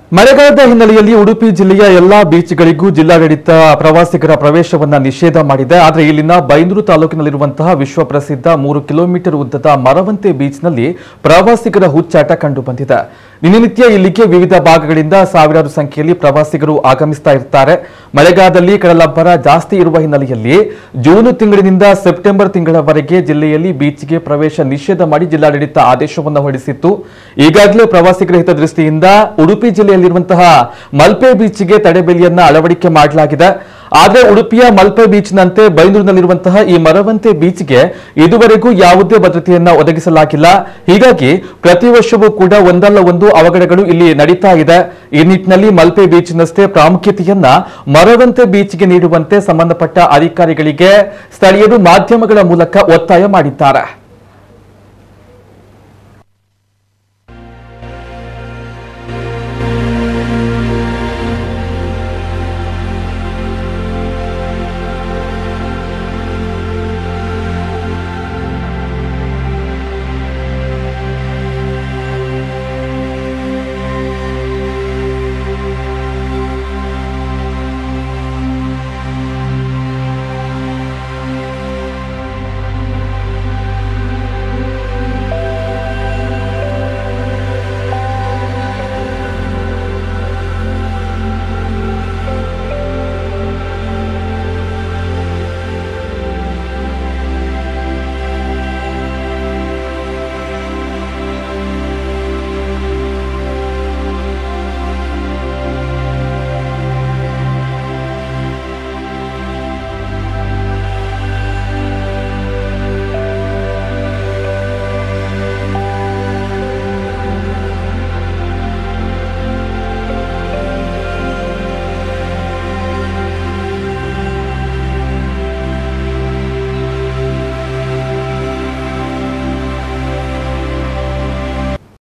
ಮಳೆಗಾಲದ ಹಿನ್ನೆಲೆಯಲ್ಲಿ ಉಡುಪಿ ಜಿಲ್ಲೆಯ ಎಲ್ಲಾ ಬೀಚ್ಗಳಿಗೂ ಜಿಲ್ಲಾಡಳಿತ ಪ್ರವಾಸಿಗರ ಪ್ರವೇಶವನ್ನ ನಿಷೇಧ ಮಾಡಿದೆ ಆದರೆ ಇಲ್ಲಿನ ಬೈಂದೂರು ತಾಲೂಕಿನಲ್ಲಿರುವಂತಹ ವಿಶ್ವ ಪ್ರಸಿದ್ಧ ಮೂರು ಕಿಲೋಮೀಟರ್ ಉದ್ದದ ಮರವಂತೆ ಬೀಚ್ನಲ್ಲಿ ಪ್ರವಾಸಿಗರ ಹುಚ್ಚಾಟ ಕಂಡು ಬಂದಿದೆ ದಿನನಿತ್ಯ ಇಲ್ಲಿಗೆ ವಿವಿಧ ಭಾಗಗಳಿಂದ ಸಾವಿರಾರು ಸಂಖ್ಯೆಯಲ್ಲಿ ಪ್ರವಾಸಿಗರು ಆಗಮಿಸ್ತಾ ಇರ್ತಾರೆ ಮಳೆಗಾಲದಲ್ಲಿ ಕಡಲಬ್ಬರ ಜಾಸ್ತಿ ಇರುವ ಹಿನ್ನೆಲೆಯಲ್ಲಿ ಜೂನ್ ತಿಂಗಳಿನಿಂದ ಸೆಪ್ಟೆಂಬರ್ ತಿಂಗಳವರೆಗೆ ಜಿಲ್ಲೆಯಲ್ಲಿ ಬೀಚ್ಗೆ ಪ್ರವೇಶ ನಿಷೇಧ ಮಾಡಿ ಜಿಲ್ಲಾಡಳಿತ ಆದೇಶವನ್ನು ಹೊರಡಿಸಿತ್ತು ಈಗಾಗಲೇ ಪ್ರವಾಸಿಗರ ಹಿತದೃಷ್ಟಿಯಿಂದ ಉಡುಪಿ ಜಿಲ್ಲೆಯಲ್ಲಿರುವಂತಹ ಮಲ್ಪೆ ಬೀಚ್ಗೆ ತಡೆಬೇಲಿಯನ್ನ ಅಳವಡಿಕೆ ಮಾಡಲಾಗಿದೆ ಆದರೆ ಉಡುಪಿಯ ಮಲ್ಪೆ ಬೀಚ್ನಂತೆ ಬೈಂದೂರಿನಲ್ಲಿರುವಂತಹ ಈ ಮರವಂತೆ ಬೀಚ್ಗೆ ಇದುವರೆಗೂ ಯಾವುದೇ ಭದ್ರತೆಯನ್ನ ಒದಗಿಸಲಾಗಿಲ್ಲ ಹೀಗಾಗಿ ಪ್ರತಿ ವರ್ಷವೂ ಕೂಡ ಒಂದಲ್ಲ ಒಂದು ಅವಘಡಗಳು ಇಲ್ಲಿ ನಡೀತಾ ಇದೆ ಈ ನಿಟ್ಟಿನಲ್ಲಿ ಮಲ್ಪೆ ಬೀಚ್ನಷ್ಟೇ ಪ್ರಾಮುಖ್ಯತೆಯನ್ನ ಮರವಂತೆ ಬೀಚ್ಗೆ ನೀಡುವಂತೆ ಸಂಬಂಧಪಟ್ಟ ಅಧಿಕಾರಿಗಳಿಗೆ ಸ್ಥಳೀಯರು ಮಾಧ್ಯಮಗಳ ಮೂಲಕ ಒತ್ತಾಯ ಮಾಡಿದ್ದಾರೆ